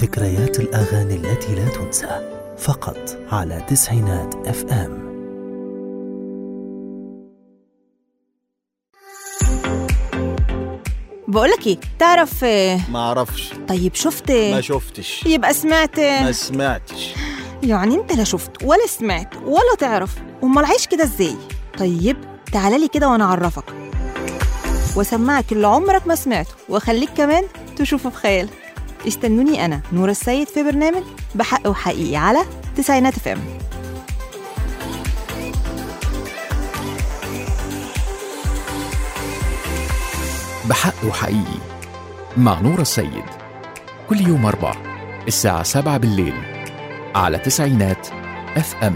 ذكريات الأغاني التي لا تنسى فقط على تسعينات اف ام بقولك ايه تعرف آه، ما اعرفش طيب شفت ما شفتش يبقى سمعت ما سمعتش يعني انت لا شفت ولا سمعت ولا تعرف امال عايش كده ازاي طيب تعالى لي كده وانا اعرفك واسمعك اللي عمرك ما سمعته واخليك كمان تشوفه في خيالك استنوني انا نور السيد في برنامج بحق وحقيقي على تسعينات فم بحق وحقيقي مع نور السيد كل يوم أربع الساعة سبعة بالليل على تسعينات اف ام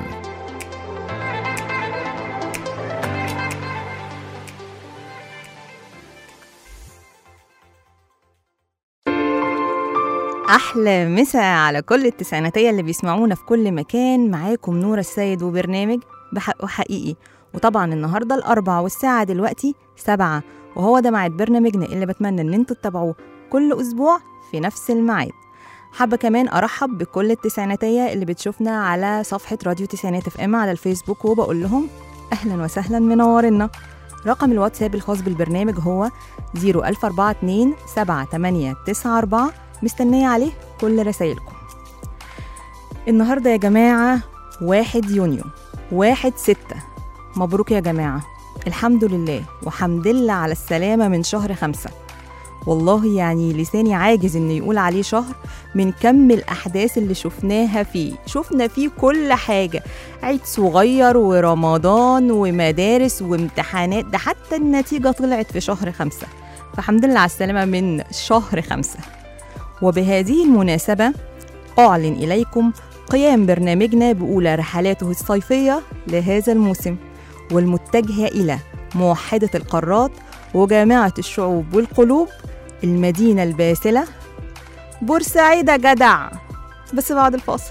احلى مسا على كل التسعيناتيه اللي بيسمعونا في كل مكان معاكم نور السيد وبرنامج بحق وحقيقي وطبعا النهارده الاربع والساعه دلوقتي سبعة وهو ده ميعاد برنامجنا اللي بتمنى ان انتوا تتابعوه كل اسبوع في نفس الميعاد حابة كمان أرحب بكل التسعيناتية اللي بتشوفنا على صفحة راديو تسعينات اف ام على الفيسبوك وبقول لهم أهلا وسهلا منورنا رقم الواتساب الخاص بالبرنامج هو 00427 7894 مستنية عليه كل رسايلكم النهاردة يا جماعة واحد يونيو واحد ستة مبروك يا جماعة الحمد لله وحمد لله على السلامة من شهر خمسة والله يعني لساني عاجز انه يقول عليه شهر من كم الاحداث اللي شفناها فيه شفنا فيه كل حاجه عيد صغير ورمضان ومدارس وامتحانات ده حتى النتيجه طلعت في شهر خمسة فحمد لله على السلامه من شهر خمسة وبهذه المناسبه اعلن اليكم قيام برنامجنا باولى رحلاته الصيفيه لهذا الموسم والمتجهه الى موحده القارات وجامعه الشعوب والقلوب المدينة الباسلة بورسعيد يا جدع بس بعد الفاصل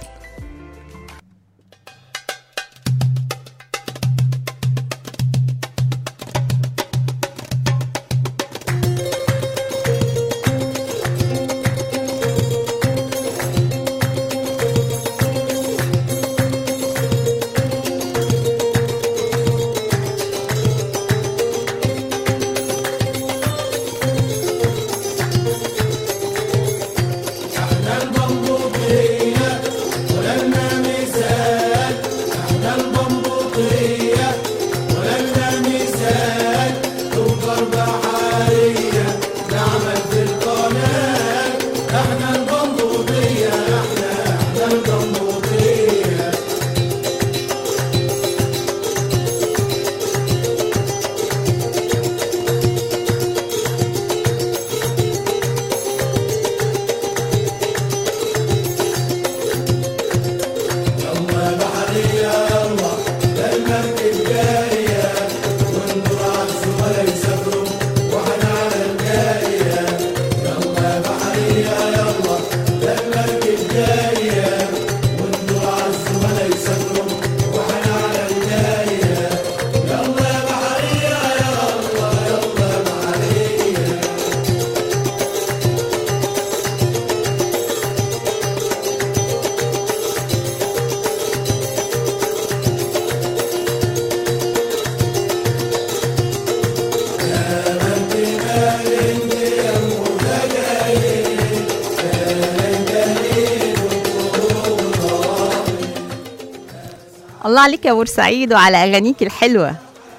الله عليك يا بورسعيد وعلى أغانيك الحلوة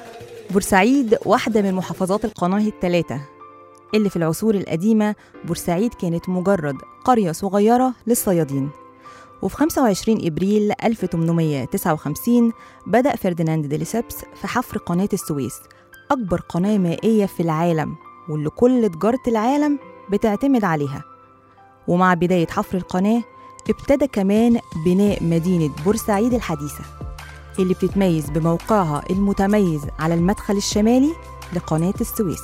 بورسعيد واحدة من محافظات القناة الثلاثة اللي في العصور القديمة بورسعيد كانت مجرد قرية صغيرة للصيادين وفي 25 إبريل 1859 بدأ فرديناند دي ليسبس في حفر قناة السويس أكبر قناة مائية في العالم واللي كل تجارة العالم بتعتمد عليها ومع بداية حفر القناة ابتدى كمان بناء مدينة بورسعيد الحديثة اللي بتتميز بموقعها المتميز على المدخل الشمالي لقناة السويس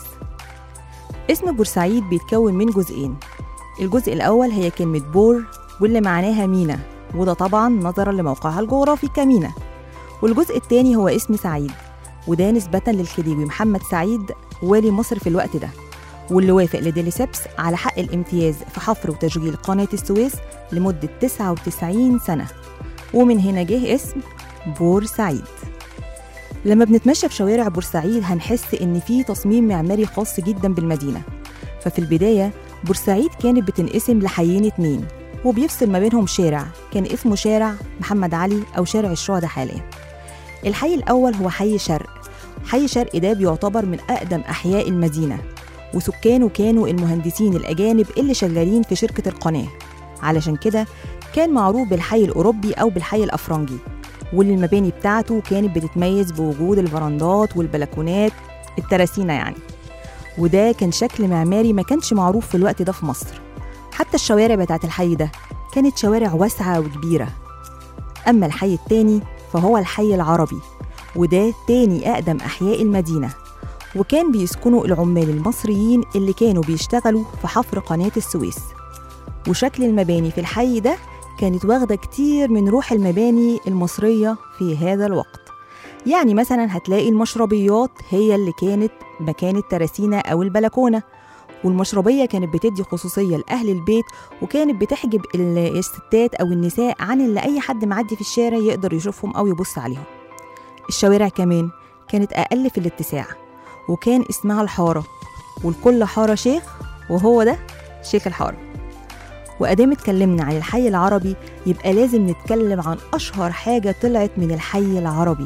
اسم بورسعيد بيتكون من جزئين الجزء الأول هي كلمة بور واللي معناها مينا وده طبعا نظرا لموقعها الجغرافي كمينا والجزء الثاني هو اسم سعيد وده نسبة للخديوي محمد سعيد والي مصر في الوقت ده واللي وافق لديليسيبس على حق الامتياز في حفر وتشغيل قناة السويس لمدة 99 سنة ومن هنا جه اسم بورسعيد لما بنتمشى في شوارع بورسعيد هنحس إن في تصميم معماري خاص جدا بالمدينة ففي البداية بورسعيد كانت بتنقسم لحيين اتنين وبيفصل ما بينهم شارع كان اسمه شارع محمد علي أو شارع الشهداء حاليا الحي الأول هو حي شرق حي شرق ده بيعتبر من أقدم أحياء المدينة وسكانه كانوا المهندسين الأجانب اللي شغالين في شركة القناة علشان كده كان معروف بالحي الأوروبي أو بالحي الأفرنجي واللي المباني بتاعته كانت بتتميز بوجود الفرندات والبلكونات التراسينة يعني وده كان شكل معماري ما كانش معروف في الوقت ده في مصر حتى الشوارع بتاعت الحي ده كانت شوارع واسعة وكبيرة أما الحي التاني فهو الحي العربي وده تاني أقدم أحياء المدينة وكان بيسكنوا العمال المصريين اللي كانوا بيشتغلوا في حفر قناة السويس وشكل المباني في الحي ده كانت واخدة كتير من روح المباني المصرية في هذا الوقت يعني مثلا هتلاقي المشربيات هي اللي كانت مكان التراسينة أو البلكونة والمشربية كانت بتدي خصوصية لأهل البيت وكانت بتحجب ال- الستات أو النساء عن اللي أي حد معدي في الشارع يقدر يشوفهم أو يبص عليهم الشوارع كمان كانت أقل في الاتساع وكان اسمها الحارة ولكل حارة شيخ وهو ده شيخ الحارة وأدام اتكلمنا عن الحي العربي يبقى لازم نتكلم عن أشهر حاجة طلعت من الحي العربي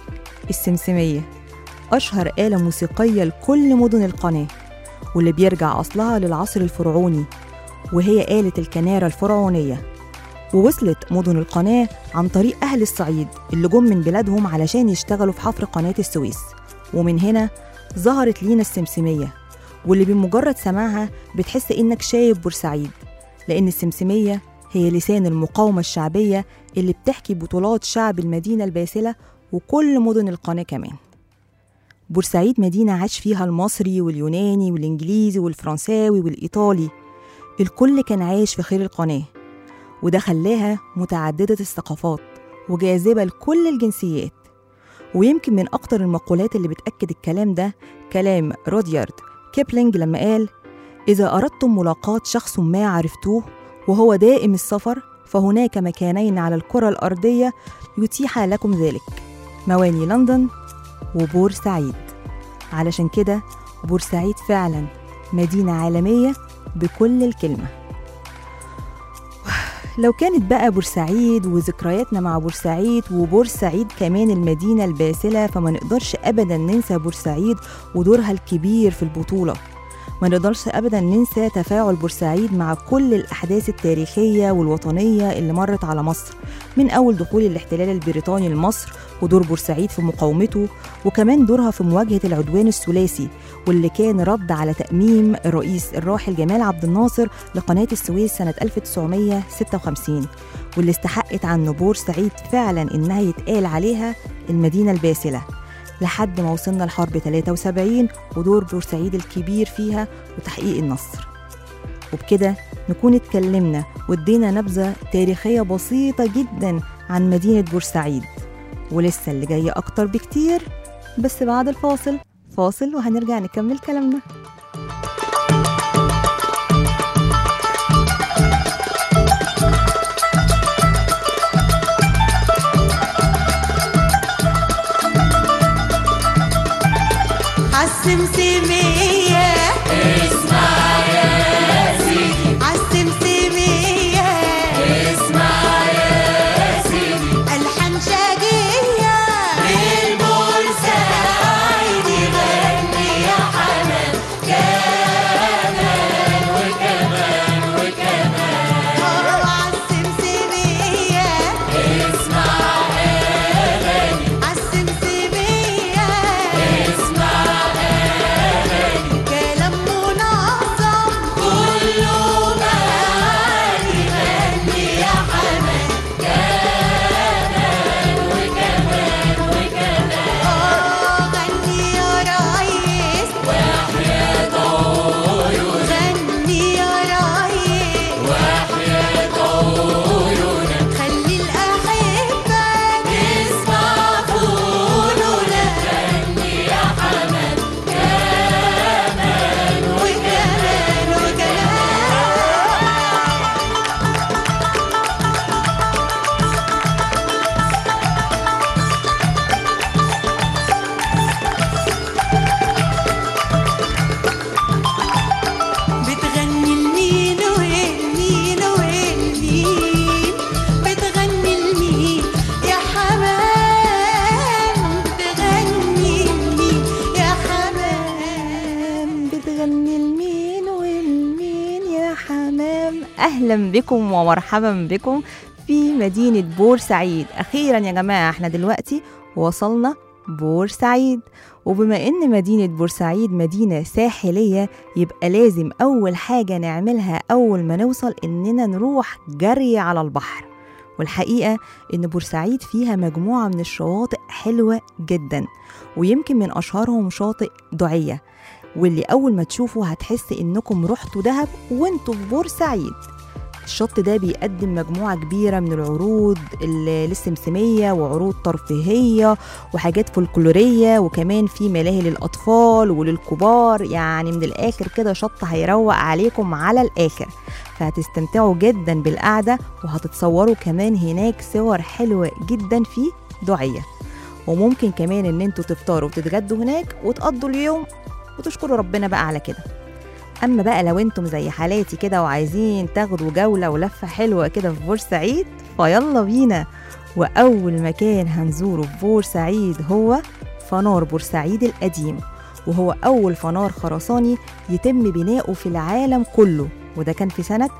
السمسمية أشهر آلة موسيقية لكل مدن القناة واللي بيرجع أصلها للعصر الفرعوني وهي آلة الكنارة الفرعونية ووصلت مدن القناة عن طريق أهل الصعيد اللي جم من بلادهم علشان يشتغلوا في حفر قناة السويس ومن هنا ظهرت لينا السمسمية واللي بمجرد سماعها بتحس إنك شايف بورسعيد لأن السمسمية هي لسان المقاومة الشعبية اللي بتحكي بطولات شعب المدينة الباسلة وكل مدن القناة كمان بورسعيد مدينة عاش فيها المصري واليوناني والإنجليزي والفرنساوي والإيطالي الكل كان عايش في خير القناة وده خلاها متعددة الثقافات وجاذبة لكل الجنسيات ويمكن من أكتر المقولات اللي بتأكد الكلام ده كلام روديارد كيبلينج لما قال إذا أردتم ملاقاة شخص ما عرفتوه وهو دائم السفر فهناك مكانين على الكرة الأرضية يتيح لكم ذلك مواني لندن وبورسعيد علشان كده بورسعيد فعلا مدينة عالمية بكل الكلمة لو كانت بقى بورسعيد وذكرياتنا مع بورسعيد وبورسعيد كمان المدينة الباسلة فما نقدرش أبدا ننسى بورسعيد ودورها الكبير في البطولة ما نقدرش أبدا ننسى تفاعل بورسعيد مع كل الأحداث التاريخية والوطنية اللي مرت على مصر من أول دخول الاحتلال البريطاني لمصر ودور بورسعيد في مقاومته وكمان دورها في مواجهة العدوان الثلاثي واللي كان رد على تأميم الرئيس الراحل جمال عبد الناصر لقناة السويس سنة 1956 واللي استحقت عنه بورسعيد فعلا إنها يتقال عليها المدينة الباسلة لحد ما وصلنا لحرب 73 ودور بورسعيد الكبير فيها وتحقيق النصر وبكده نكون اتكلمنا وادينا نبذة تاريخية بسيطة جدا عن مدينة بورسعيد ولسه اللي جاي أكتر بكتير بس بعد الفاصل فاصل وهنرجع نكمل كلامنا عالسمسمية اسمع يا سيدي عالسمسمية اسمع يا سيدي الحنشاجية بالبورسعيد غني يا حمام كمان وكمان وكمان عالسمسمية اسمع أغاني عالسمسمية اسمع أغاني أهلا أهلا بكم ومرحبا بكم في مدينة بورسعيد أخيرا يا جماعة احنا دلوقتي وصلنا بورسعيد وبما إن مدينة بورسعيد مدينة ساحلية يبقى لازم أول حاجة نعملها أول ما نوصل إننا نروح جري على البحر والحقيقة إن بورسعيد فيها مجموعة من الشواطئ حلوة جدا ويمكن من أشهرهم شاطئ دعية واللي أول ما تشوفوا هتحس إنكم رحتوا دهب وانتوا في بورسعيد الشط ده بيقدم مجموعة كبيرة من العروض ال- السمسمية وعروض ترفيهية وحاجات فولكلورية وكمان في ملاهي للأطفال وللكبار يعني من الآخر كده شط هيروق عليكم على الآخر فهتستمتعوا جدا بالقعدة وهتتصوروا كمان هناك صور حلوة جدا في دعية وممكن كمان ان انتوا تفطروا وتتغدوا هناك وتقضوا اليوم وتشكروا ربنا بقى على كده اما بقى لو انتم زي حالاتي كده وعايزين تاخدوا جوله ولفه حلوه كده في بورسعيد فيلا بينا واول مكان هنزوره في بورسعيد هو فنار بورسعيد القديم وهو اول فنار خرساني يتم بناؤه في العالم كله وده كان في سنه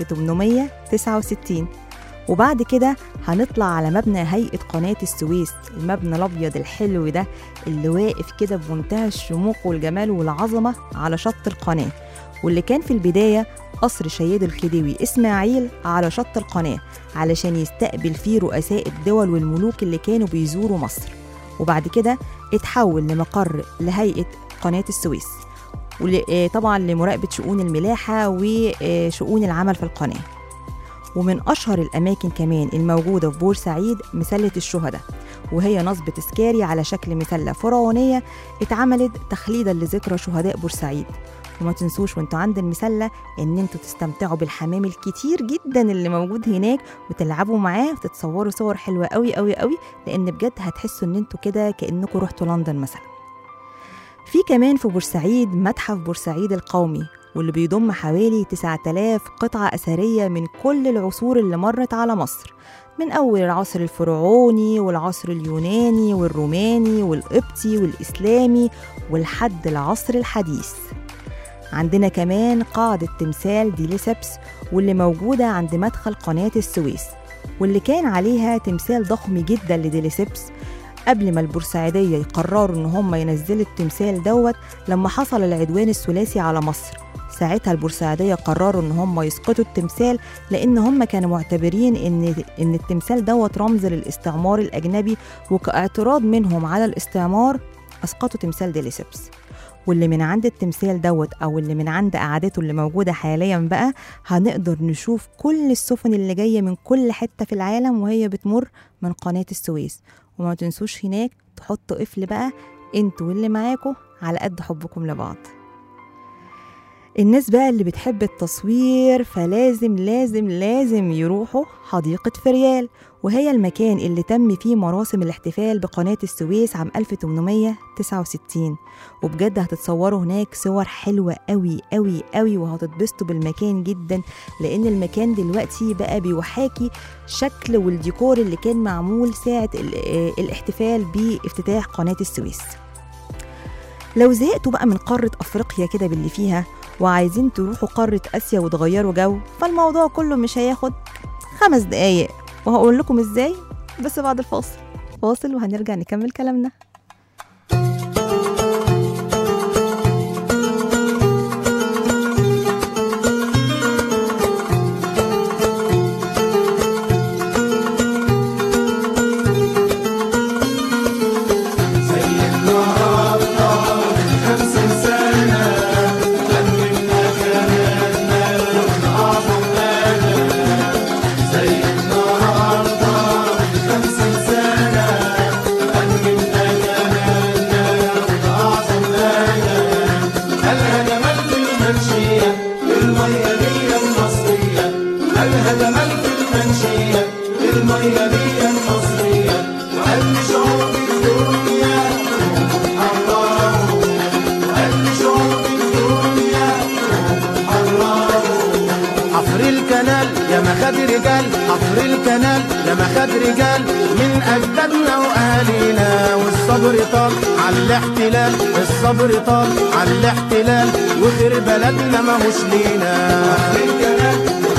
1869 وبعد كده هنطلع على مبنى هيئة قناة السويس المبنى الأبيض الحلو ده اللي واقف كده بمنتهى الشموخ والجمال والعظمة على شط القناة واللي كان في البداية قصر شياد الخديوي إسماعيل على شط القناة علشان يستقبل فيه رؤساء الدول والملوك اللي كانوا بيزوروا مصر وبعد كده اتحول لمقر لهيئة قناة السويس وطبعا لمراقبة شؤون الملاحة وشؤون العمل في القناة ومن أشهر الأماكن كمان الموجودة في بورسعيد مسلة الشهداء وهي نصب تذكاري على شكل مسلة فرعونية اتعملت تخليدا لذكرى شهداء بورسعيد وما تنسوش وانتوا عند المسلة ان انتوا تستمتعوا بالحمام الكتير جدا اللي موجود هناك وتلعبوا معاه وتتصوروا صور حلوة قوي قوي قوي لان بجد هتحسوا ان انتوا كده كأنكم رحتوا لندن مثلا في كمان في بورسعيد متحف بورسعيد القومي واللي بيضم حوالي 9000 قطعة أثرية من كل العصور اللي مرت على مصر من أول العصر الفرعوني والعصر اليوناني والروماني والقبطي والإسلامي ولحد العصر الحديث عندنا كمان قاعدة تمثال ديليسبس واللي موجودة عند مدخل قناة السويس واللي كان عليها تمثال ضخم جدا لديليسبس قبل ما البورسعيدية يقرروا إن هم ينزلوا التمثال دوت لما حصل العدوان الثلاثي على مصر ساعتها البورسعيدية قرروا إن هم يسقطوا التمثال لأن هم كانوا معتبرين إن إن التمثال دوت رمز للاستعمار الأجنبي وكاعتراض منهم على الاستعمار أسقطوا تمثال ديليسبس واللي من عند التمثال دوت أو اللي من عند قعدته اللي موجودة حاليا بقى هنقدر نشوف كل السفن اللي جاية من كل حتة في العالم وهي بتمر من قناة السويس وما تنسوش هناك تحطوا قفل بقى انتوا واللي معاكوا على قد حبكم لبعض الناس بقى اللي بتحب التصوير فلازم لازم لازم يروحوا حديقة فريال وهي المكان اللي تم فيه مراسم الاحتفال بقناة السويس عام 1869 وبجد هتتصوروا هناك صور حلوة قوي قوي قوي وهتتبسطوا بالمكان جدا لأن المكان دلوقتي بقى بيوحاكي شكل والديكور اللي كان معمول ساعة ال- آه الاحتفال بافتتاح قناة السويس لو زهقتوا بقى من قارة أفريقيا كده باللي فيها وعايزين تروحوا قارة آسيا وتغيروا جو فالموضوع كله مش هياخد خمس دقايق وهقول لكم ازاي بس بعد الفاصل فاصل وهنرجع نكمل كلامنا حفر الكنال يا ما خد رجال حفر الكنال يا ما خد رجال من اجدادنا واهالينا والصبر طال على الاحتلال الصبر طال على الاحتلال وخير بلدنا ماهوش لينا حفر الكنال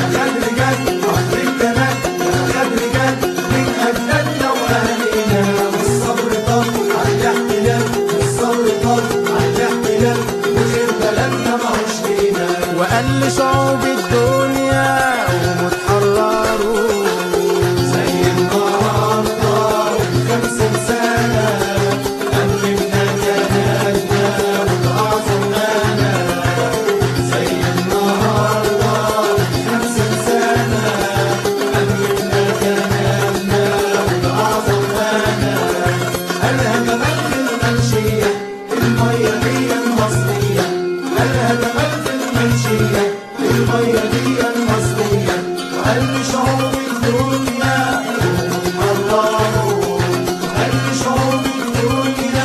شعوب الدنيا ومتحرروا زي النهارده خمسين سنة قدمنا جهادنا والأعظم لنا زي النهارده خمسين سنة قدمنا جهادنا والأعظم لنا قالها جمال في المنشية المية دي المصرية قالها جمال في المنشية المية دي المصرية وقلب شعوب الدنيا الله قلب شعوب الدنيا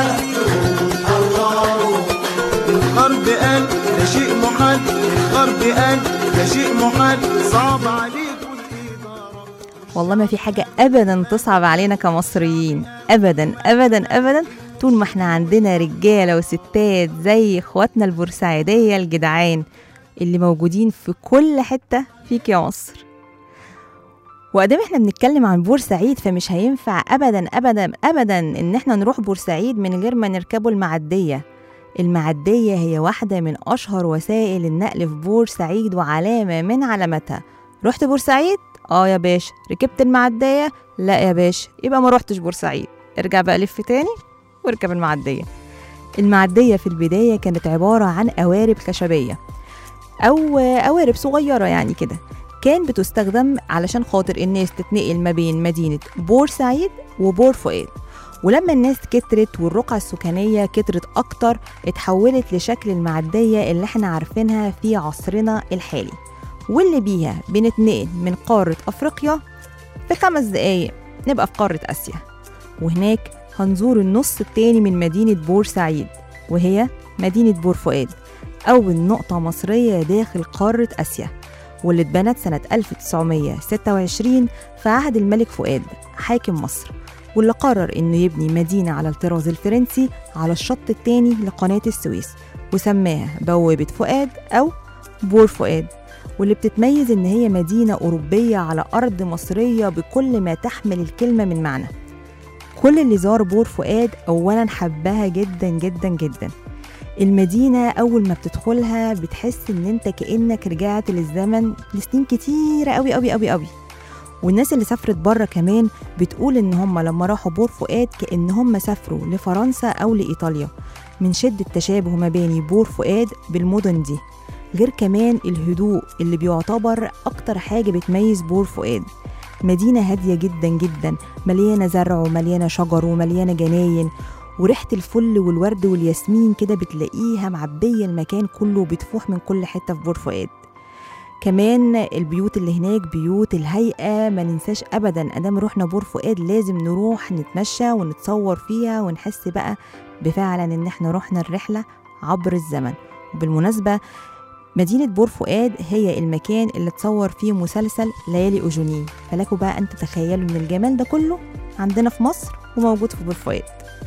الله الغرب قال ده شيء محال الغرب قال ده شيء محال صعب عليكم الإدارة والله ما في حاجة أبدا تصعب علينا كمصريين أبدا أبدا أبدا طول ما احنا عندنا رجالة وستات زي اخواتنا البورسعيدية الجدعان اللي موجودين في كل حتة فيك يا مصر وقدام احنا بنتكلم عن بورسعيد فمش هينفع ابدا ابدا ابدا ان احنا نروح بورسعيد من غير ما نركبوا المعدية المعدية هي واحدة من أشهر وسائل النقل في بورسعيد وعلامة من علاماتها رحت بورسعيد؟ اه يا باشا ركبت المعدية؟ لا يا باشا يبقى ما روحتش بورسعيد ارجع بقى لف تاني واركب المعدية المعدية في البداية كانت عبارة عن قوارب خشبية أو قوارب صغيرة يعني كده كان بتستخدم علشان خاطر الناس تتنقل ما بين مدينة بورسعيد وبور فؤاد ولما الناس كترت والرقعة السكانية كترت أكتر اتحولت لشكل المعدية اللي احنا عارفينها في عصرنا الحالي واللي بيها بنتنقل من قارة أفريقيا في خمس دقايق نبقى في قارة آسيا وهناك هنزور النص التاني من مدينة بورسعيد وهي مدينة بور فؤاد أول نقطة مصرية داخل قارة آسيا واللي اتبنت سنة 1926 في عهد الملك فؤاد حاكم مصر واللي قرر إنه يبني مدينة على الطراز الفرنسي على الشط التاني لقناة السويس وسماها بوابة فؤاد أو بور فؤاد واللي بتتميز إن هي مدينة أوروبية على أرض مصرية بكل ما تحمل الكلمة من معنى كل اللي زار بور فؤاد أولا حبها جدا جدا جدا المدينة أول ما بتدخلها بتحس إن أنت كأنك رجعت للزمن لسنين كتيرة أوي أوي أوي أوي والناس اللي سافرت بره كمان بتقول إن هم لما راحوا بور فؤاد كأن هم سافروا لفرنسا أو لإيطاليا من شدة تشابه مباني بور فؤاد بالمدن دي غير كمان الهدوء اللي بيعتبر أكتر حاجة بتميز بور فؤاد مدينة هادية جدا جدا مليانة زرع ومليانة شجر ومليانة جناين وريحة الفل والورد والياسمين كده بتلاقيها معبية المكان كله وبتفوح من كل حتة في بور فؤاد كمان البيوت اللي هناك بيوت الهيئة ما ننساش أبدا أدام رحنا بور فؤاد لازم نروح نتمشى ونتصور فيها ونحس بقى بفعلا إن احنا رحنا الرحلة عبر الزمن وبالمناسبة مدينة بور فؤاد هي المكان اللي اتصور فيه مسلسل ليالي أوجوني فلكوا بقى أن تتخيلوا إن الجمال ده كله عندنا في مصر وموجود في بور فؤاد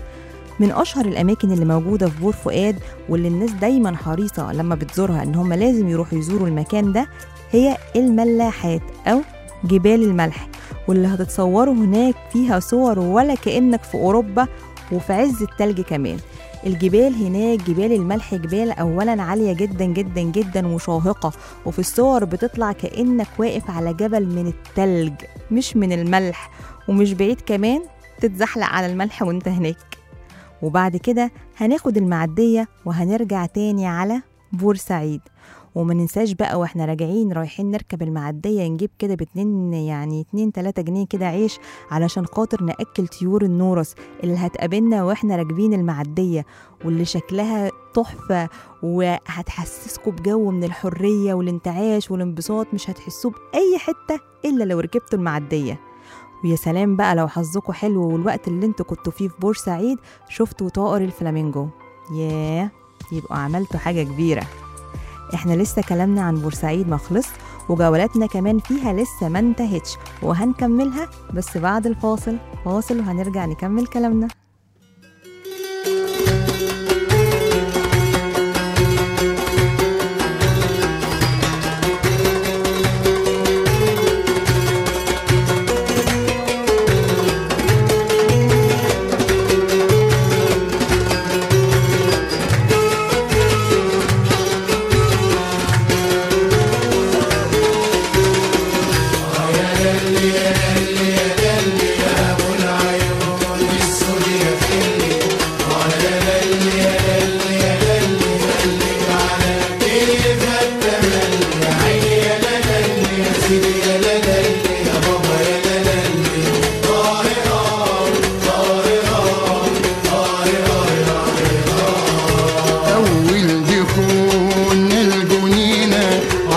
من أشهر الأماكن اللي موجودة في بور فؤاد واللي الناس دايما حريصة لما بتزورها إن هم لازم يروحوا يزوروا المكان ده هي الملاحات أو جبال الملح واللي هتتصوروا هناك فيها صور ولا كأنك في أوروبا وفي عز التلج كمان الجبال هناك جبال الملح جبال أولا عالية جدا جدا جدا وشاهقة وفي الصور بتطلع كأنك واقف على جبل من التلج مش من الملح ومش بعيد كمان تتزحلق على الملح وانت هناك وبعد كده هناخد المعدية وهنرجع تاني على بورسعيد وما ننساش بقى واحنا راجعين رايحين نركب المعدية نجيب كده باتنين يعني اتنين تلاتة جنيه كده عيش علشان خاطر نأكل طيور النورس اللي هتقابلنا واحنا راكبين المعدية واللي شكلها تحفة وهتحسسكوا بجو من الحرية والانتعاش والانبساط مش هتحسوه بأي حتة إلا لو ركبتوا المعدية ويا سلام بقى لو حظكوا حلو والوقت اللي انتوا كنتوا فيه في بورسعيد شفتوا طائر الفلامينجو ياه يبقوا عملتوا حاجة كبيرة احنا لسه كلامنا عن بورسعيد ما خلص وجولاتنا كمان فيها لسه ما انتهتش وهنكملها بس بعد الفاصل فاصل وهنرجع نكمل كلامنا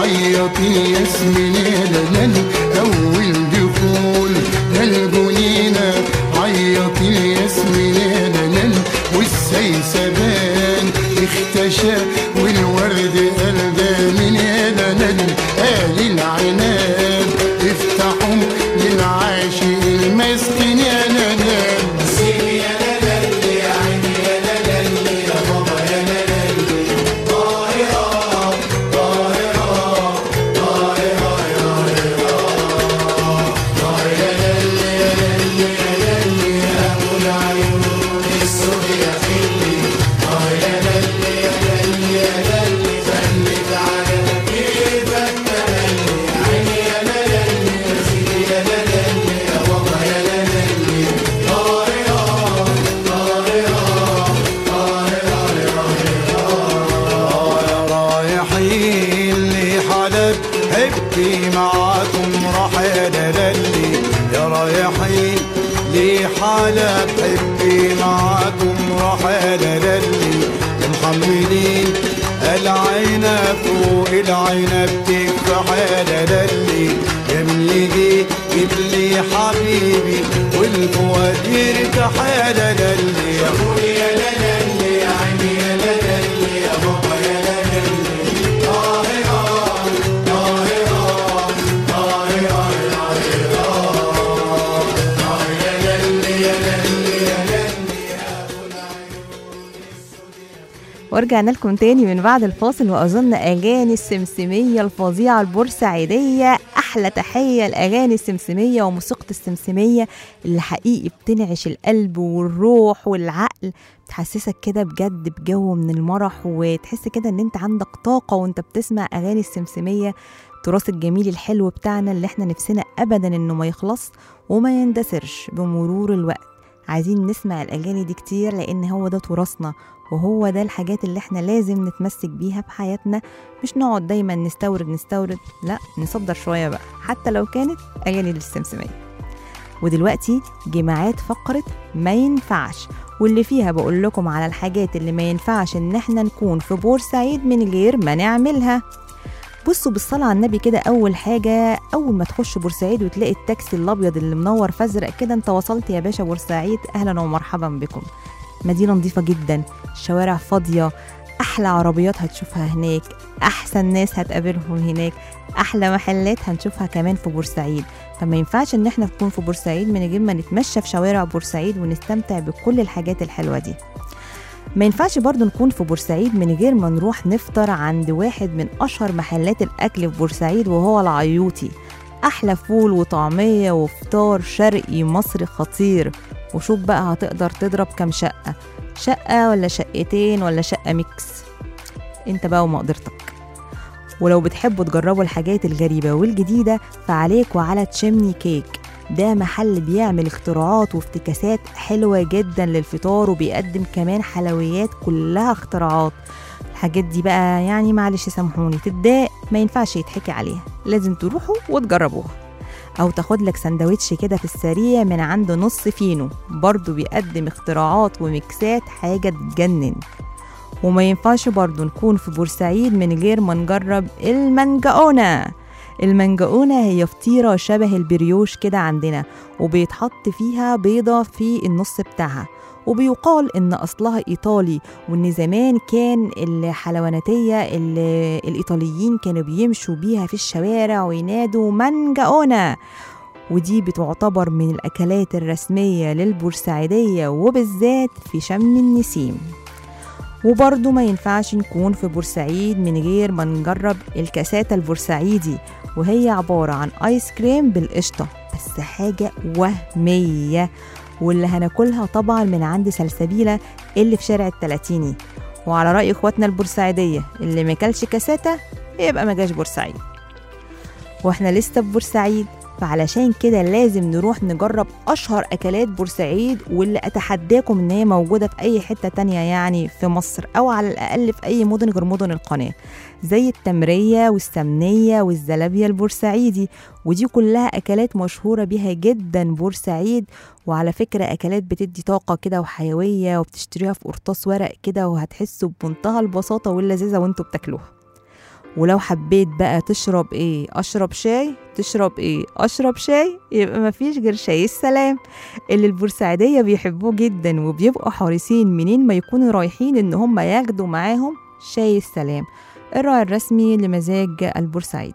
عيط الياسمين يا لالي أول دخول للجنينة عيط الياسمين يا لالي والسيسبان اختشى والورد قلبه من يا لالي قال العناب افتحوا للعاشق المسكين يا لالي رايحين لحلب حبي معاكم رحل للي يا رايحين لحلب حبي معاكم رحل للي محملين العنب فوق العنب تفاح للي يملي جيب لي حبيبي والفؤاد يرتاح للي يا ابويا يا للي يا عيني يا للي يا بابا يا للي ورجعنا لكم تاني من بعد الفاصل واظن اغاني السمسميه الفظيعه البورسعيديه احلى تحيه الاغاني السمسميه وموسيقى السمسميه اللي حقيقي بتنعش القلب والروح والعقل بتحسسك كده بجد بجو من المرح وتحس كده ان انت عندك طاقه وانت بتسمع اغاني السمسميه التراث الجميل الحلو بتاعنا اللي احنا نفسنا ابدا انه ما يخلص وما يندثرش بمرور الوقت عايزين نسمع الاغاني دي كتير لان هو ده تراثنا وهو ده الحاجات اللي احنا لازم نتمسك بيها في حياتنا مش نقعد دايما نستورد نستورد لا نصدر شويه بقى حتى لو كانت اغاني للسمسميه ودلوقتي جماعات فقرة ما ينفعش واللي فيها بقول لكم على الحاجات اللي ما ينفعش ان احنا نكون في بورسعيد من غير ما نعملها بصوا بالصلاة على النبي كده أول حاجة أول ما تخش بورسعيد وتلاقي التاكسي الأبيض اللي منور فازرق كده أنت وصلت يا باشا بورسعيد أهلا ومرحبا بكم مدينة نظيفة جدا الشوارع فاضية أحلى عربيات هتشوفها هناك أحسن ناس هتقابلهم هناك أحلى محلات هنشوفها كمان في بورسعيد فما ينفعش إن احنا نكون في بورسعيد من غير ما نتمشى في شوارع بورسعيد ونستمتع بكل الحاجات الحلوة دي ما ينفعش برضو نكون في بورسعيد من غير ما نروح نفطر عند واحد من أشهر محلات الأكل في بورسعيد وهو العيوطي أحلى فول وطعمية وفطار شرقي مصري خطير وشوف بقى هتقدر تضرب كام شقة شقة ولا شقتين ولا شقة ميكس انت بقى ومقدرتك ولو بتحبوا تجربوا الحاجات الغريبة والجديدة فعليك وعلى تشيمني كيك ده محل بيعمل اختراعات وافتكاسات حلوة جدا للفطار وبيقدم كمان حلويات كلها اختراعات الحاجات دي بقى يعني معلش سامحوني تتضايق ما ينفعش يتحكي عليها لازم تروحوا وتجربوها او تاخد لك سندوتش كده في السريع من عند نص فينو برضو بيقدم اختراعات وميكسات حاجة تجنن وما ينفعش برضو نكون في بورسعيد من غير ما نجرب المنجقونة المنجقونة هي فطيرة شبه البريوش كده عندنا وبيتحط فيها بيضة في النص بتاعها وبيقال إن أصلها إيطالي وإن زمان كان الحلواناتية ال- الإيطاليين كانوا بيمشوا بيها في الشوارع وينادوا منجقونة ودي بتعتبر من الأكلات الرسمية للبورسعيدية وبالذات في شم النسيم وبرضه ما ينفعش نكون في بورسعيد من غير ما نجرب الكاسات البورسعيدي وهي عبارة عن آيس كريم بالقشطة بس حاجة وهمية واللي هناكلها طبعا من عند سلسبيلة اللي في شارع التلاتيني وعلى رأي اخواتنا البورسعيدية اللي ما كلش كاساتة يبقى ما جاش بورسعيد واحنا لسه في بورسعيد فعلشان كده لازم نروح نجرب أشهر أكلات بورسعيد واللي أتحداكم إن هي موجودة في أي حتة تانية يعني في مصر أو على الأقل في أي مدن غير مدن القناة زي التمرية والسمنية والزلابية البورسعيدي ودي كلها أكلات مشهورة بيها جدا بورسعيد وعلى فكرة أكلات بتدي طاقة كده وحيوية وبتشتريها في قرطاس ورق كده وهتحسوا بمنتهى البساطة واللذاذة وانتوا بتاكلوها ولو حبيت بقى تشرب ايه اشرب شاي تشرب ايه اشرب شاي يبقى مفيش غير شاي السلام اللي البورسعيديه بيحبوه جدا وبيبقوا حريصين منين ما يكونوا رايحين ان هم ياخدوا معاهم شاي السلام الراعي الرسمي لمزاج البورسعيد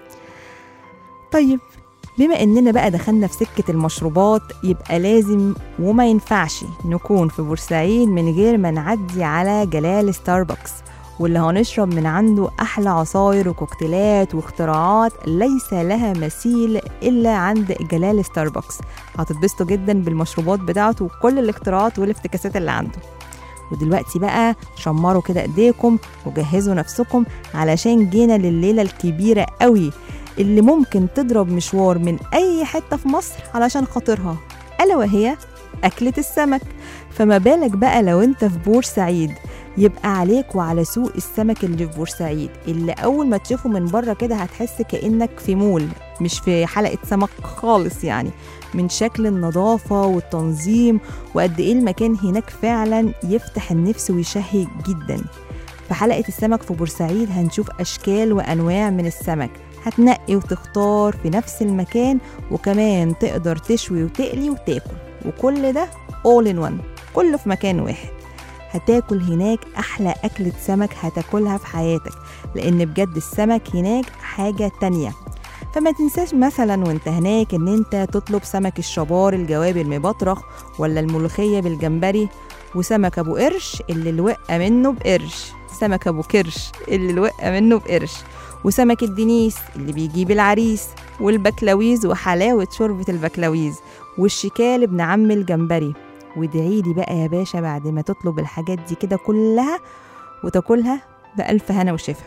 طيب بما اننا بقى دخلنا في سكه المشروبات يبقى لازم وما ينفعش نكون في بورسعيد من غير ما نعدي على جلال ستاربكس واللي هنشرب من عنده أحلى عصاير وكوكتيلات واختراعات ليس لها مثيل إلا عند جلال ستاربكس هتتبسطوا جدا بالمشروبات بتاعته وكل الاختراعات والافتكاسات اللي عنده ودلوقتي بقى شمروا كده ايديكم وجهزوا نفسكم علشان جينا لليلة الكبيرة قوي اللي ممكن تضرب مشوار من أي حتة في مصر علشان خاطرها ألا وهي أكلة السمك فما بالك بقى لو انت في بورسعيد يبقى عليك وعلى سوق السمك اللي في بورسعيد اللي أول ما تشوفه من بره كده هتحس كأنك في مول مش في حلقة سمك خالص يعني من شكل النظافة والتنظيم وقد إيه المكان هناك فعلا يفتح النفس ويشهي جدا في حلقة السمك في بورسعيد هنشوف أشكال وأنواع من السمك هتنقي وتختار في نفس المكان وكمان تقدر تشوي وتقلي وتاكل وكل ده all in one كله في مكان واحد هتاكل هناك أحلى أكلة سمك هتاكلها في حياتك لأن بجد السمك هناك حاجة تانية فما تنساش مثلا وانت هناك ان انت تطلب سمك الشبار الجوابي المبطرخ ولا الملوخية بالجمبري وسمك ابو قرش اللي الوقة منه بقرش سمك ابو كرش اللي الوقة منه بقرش وسمك الدنيس اللي بيجيب العريس والبكلاويز وحلاوة شوربة البكلاويز والشكال ابن عم الجمبري وادعيلي بقى يا باشا بعد ما تطلب الحاجات دي كده كلها وتاكلها بألف هنا وشفا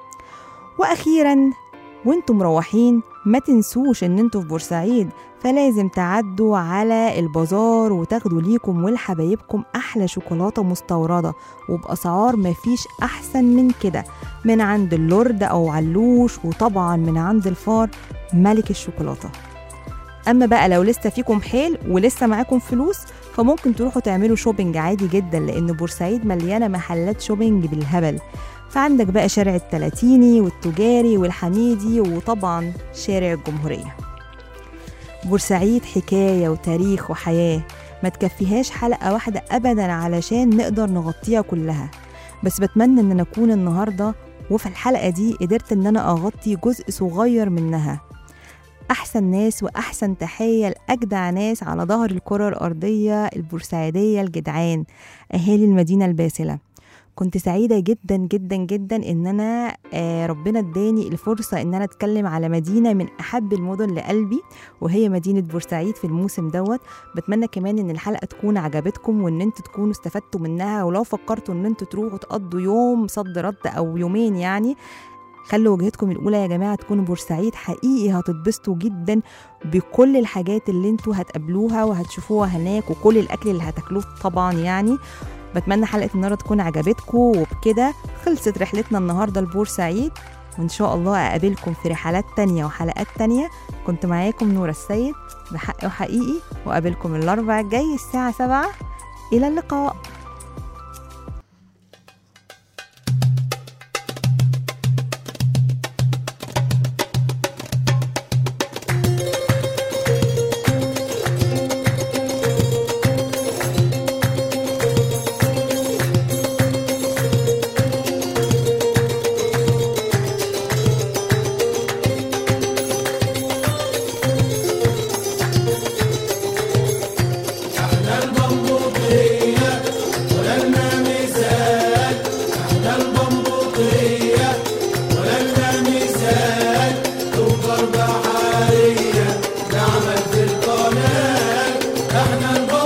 وأخيرا وانتم مروحين ما تنسوش ان انتوا في بورسعيد فلازم تعدوا على البازار وتاخدوا ليكم ولحبايبكم احلى شوكولاته مستورده وباسعار مفيش احسن من كده من عند اللورد او علوش وطبعا من عند الفار ملك الشوكولاته اما بقى لو لسه فيكم حيل ولسه معاكم فلوس فممكن تروحوا تعملوا شوبينج عادي جدا لان بورسعيد مليانه محلات شوبينج بالهبل فعندك بقى شارع التلاتيني والتجاري والحميدي وطبعا شارع الجمهورية بورسعيد حكاية وتاريخ وحياة ما تكفيهاش حلقة واحدة أبدا علشان نقدر نغطيها كلها بس بتمنى ان أنا أكون النهاردة وفي الحلقة دي قدرت ان أنا أغطي جزء صغير منها أحسن ناس وأحسن تحية لأجدع ناس على ظهر الكرة الأرضية البورسعيدية الجدعان أهالي المدينة الباسلة كنت سعيدة جدا جدا جدا ان انا آه ربنا اداني الفرصة ان انا اتكلم على مدينة من احب المدن لقلبي وهي مدينة بورسعيد في الموسم دوت بتمنى كمان ان الحلقة تكون عجبتكم وان انتوا تكونوا استفدتوا منها ولو فكرتوا ان انتوا تروحوا تقضوا يوم صد رد او يومين يعني خلوا وجهتكم الأولى يا جماعة تكونوا بورسعيد حقيقي هتتبسطوا جدا بكل الحاجات اللي انتوا هتقابلوها وهتشوفوها هناك وكل الأكل اللي هتاكلوه طبعا يعني بتمنى حلقة النهاردة تكون عجبتكم وبكده خلصت رحلتنا النهاردة لبورسعيد وإن شاء الله أقابلكم في رحلات تانية وحلقات تانية كنت معاكم نورة السيد بحق وحقيقي وأقابلكم الأربع الجاي الساعة سبعة إلى اللقاء احنا البطل